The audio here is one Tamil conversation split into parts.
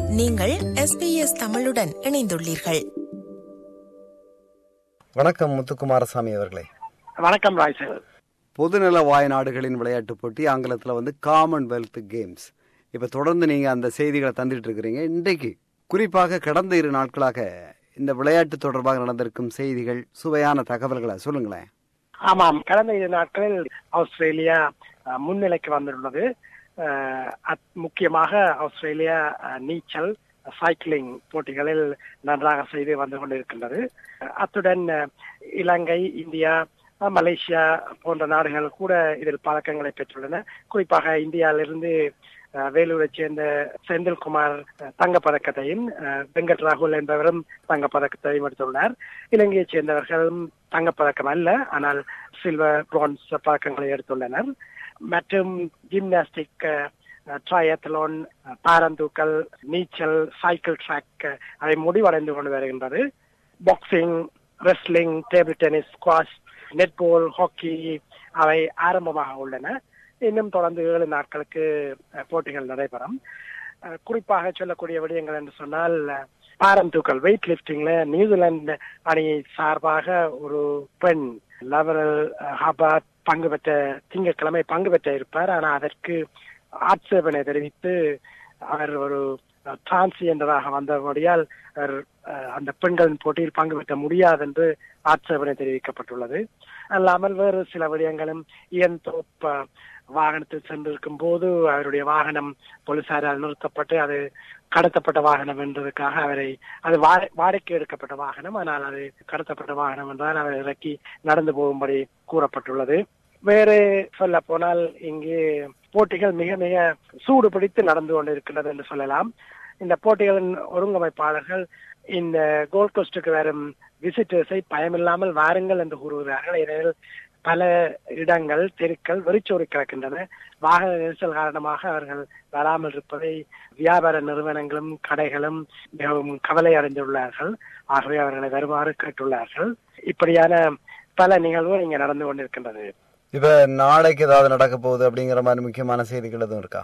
நீங்கள் எஸ்பிஎஸ் தமிழுடன் இணைந்துள்ளீர்கள் வணக்கம் முத்துக்குமாரசாமி அவர்களே வணக்கம் ராய்சல் பொதுநல வாய் நாடுகளின் விளையாட்டுப் போட்டி ஆங்கிலத்தில் வந்து காமன்வெல்த் கேம்ஸ் இப்போ தொடர்ந்து நீங்கள் அந்த செய்திகளை தந்துட்டு இருக்கிறீங்க இன்றைக்கு குறிப்பாக கடந்த இரு நாட்களாக இந்த விளையாட்டு தொடர்பாக நடந்திருக்கும் செய்திகள் சுவையான தகவல்களை சொல்லுங்களேன் ஆமாம் கடந்த இரு நாட்களில் ஆஸ்திரேலியா அஹ், முன்னிலைக்கு வந்துள்ளது அஹ், அத்- முக்கியமாக ஆஸ்திரேலியா அஹ், நீச்சல் சைக்கிளிங் போட்டிகளில் நன்றாக செய்து வந்து கொண்டிருக்கின்றது அத்துடன் அஹ், இலங்கை இந்தியா அஹ், மலேசியா போன்ற நாடுகள் கூட இதில் பதக்கங்களை பெற்றுள்ளன குறிப்பாக இந்தியாவிலிருந்து அஹ், வேலூரைச் சேர்ந்த செந்தில்குமார் அஹ், தங்கப்பதக்கத்தையும் அஹ், வெங்கட் ராகுல் என்பவரும் தங்கப்பதக்கத்தையும் எடுத்துள்ளார் இலங்கையைச் சேர்ந்தவர்களும் தங்கப்பதக்கம் அல்ல ஆனால் சில்வர் பிரான்ஸ் பதக்கங்களை எடுத்துள்ளனர் மற்றும் ஜிம்னாஸ்டிக் ட்ரையத்லோன் பாரந்தூக்கல் நீச்சல் சைக்கிள் ட்ராக் அதை முடிவடைந்து கொண்டு வருகின்றது boxing wrestling table tennis squash netball hockey அவை ஆரம்பமாக உள்ளன இன்னும் தொடர்ந்து ஏழு நாட்களுக்கு அஹ், போட்டிகள் நடைபெறும் அஹ், குறிப்பாக சொல்லக்கூடிய விடயங்கள் என்று சொன்னால் அஹ், பாரம் தூக்கல் வெயிட் லிப்டிங்ல நியூசிலாந்து அணி சார்பாக ஒரு பெண் லவரல் ஹபார்ட் பங்கு பெற்ற திங்கட்கிழமை பங்கு பெற்ற இருப்பார் ஆனால் அதற்கு ஆட்சேபனை தெரிவித்து அவர் ஒரு டிரான்ஸ்ஜெண்டராக வந்தபடியால் அவர் அஹ், அந்த பெண்களின் போட்டியில் பங்கு பெற்ற முடியாது என்று ஆட்சேபனை தெரிவிக்கப்பட்டுள்ளது அல்லாமல் வேறு சில விடயங்களும் இயன் தோப் வாகனத்தில் சென்றிருக்கும் போது அவருடைய வாகனம் போலீசாரால் நிறுத்தப்பட்டு அது கடத்தப்பட்ட வாகனம் என்றதுக்காக அவரை அது வா- வாடகைக்கு எடுக்கப்பட்ட வாகனம் ஆனால் அது கடத்தப்பட்ட வாகனம் என்றால் அவர் இறக்கி நடந்து போகும்படி கூறப்பட்டுள்ளது வேறு சொல்ல போனால் இங்கு போட்டிகள் மிக மிக சூடு பிடித்து நடந்து கொண்டிருக்கின்றது என்று சொல்லலாம் இந்த போட்டிகளின் ஒருங்கமைப்பாளர்கள் இந்த கோல்ட் கோஸ்டுக்கு வரும் விசிட்டர்ஸை பயமில்லாமல் வாருங்கள் என்று கூறுகிறார்கள் ஏனெனில் பல இடங்கள் தெருக்கள் வெறிச்சோடி கிடக்கின்றன வாகன நெரிசல் காரணமாக அவர்கள் வராமல் இருப்பதை வியாபார நிறுவனங்களும் கடைகளும் மிகவும் கவலை அடைந்துள்ளார்கள் ஆகவே அவர்களை வருமாறு கேட்டுள்ளார்கள் இப்படியான பல நிகழ்வுகள் இங்கே நடந்து கொண்டிருக்கின்றது இப்போ நாளைக்கு ஏதாவது நடக்க போகுது அப்படிங்கிற மாதிரி முக்கியமான செய்திகள் எதுவும் இருக்கா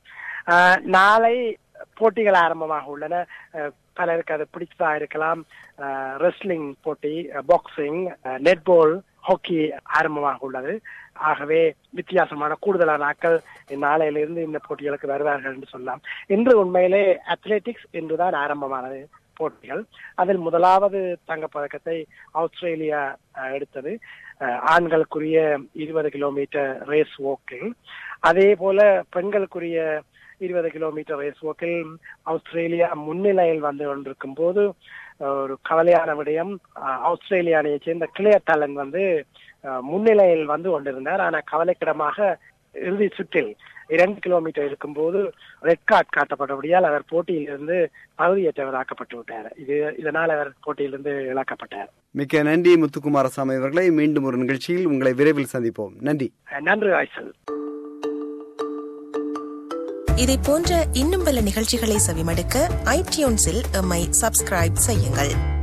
ஆஹ் நாளை போட்டிகள் ஆரம்பமாக உள்ளன ஆஹ் பலருக்கு அது பிடிச்சதா இருக்கலாம் ரெஸ்லிங் போட்டி பாக்ஸிங் நெட்பால் ஹாக்கி ஆரம்பமாக உள்ளது ஆகவே வித்தியாசமான கூடுதலான ஆட்கள் நாளையிலிருந்து இந்த போட்டிகளுக்கு வருவார்கள் என்று சொல்லலாம் இன்று உண்மையிலே அத்லெட்டிக்ஸ் என்றுதான் ஆரம்பமானது போட்டிகள் அதில் முதலாவது தங்கப்பதக்கத்தை ஆஸ்திரேலியா அஹ், எடுத்தது அஹ், ஆண்களுக்குரிய இருபது கிலோமீட்டர் ரேஸ் வாக்கில் அதே போல பெண்களுக்குரிய இருபது கிலோமீட்டர் ரேஸ் வாக்கில் ஆஸ்திரேலியா முன்னிலையில் வந்து கொண்டிருக்கும் போது அஹ், ஒரு கவலையான விடயம் அஹ், ஆஸ்திரேலியா அணியைச் சேர்ந்த கிளியர் டேலன் வந்து அஹ், முன்னிலையில் வந்து கொண்டிருந்தார் ஆனால் கவலைக்கிடமாக இறுதி சுற்றில் இரண்டு கிலோமீட்டர் இருக்கும்போது ரெட் கார்டு காட்டப்பட்டபடியால் அவர் போட்டியிலிருந்து பகுதியற்றவராக்கப்பட்டு விட்டார் இது இதனால் அவர் போட்டியிலிருந்து இழக்கப்பட்டார் மிக்க நன்றி முத்துக்குமாரசாமி அவர்களை மீண்டும் ஒரு நிகழ்ச்சியில் உங்களை விரைவில் சந்திப்போம் நன்றி அஹ், நன்றி ஐசல் இதை போன்ற இன்னும் பல நிகழ்ச்சிகளை செவிமடுக்க ஐடியூன்ஸில் எம்மை சப்ஸ்கிரைப் செய்யுங்கள்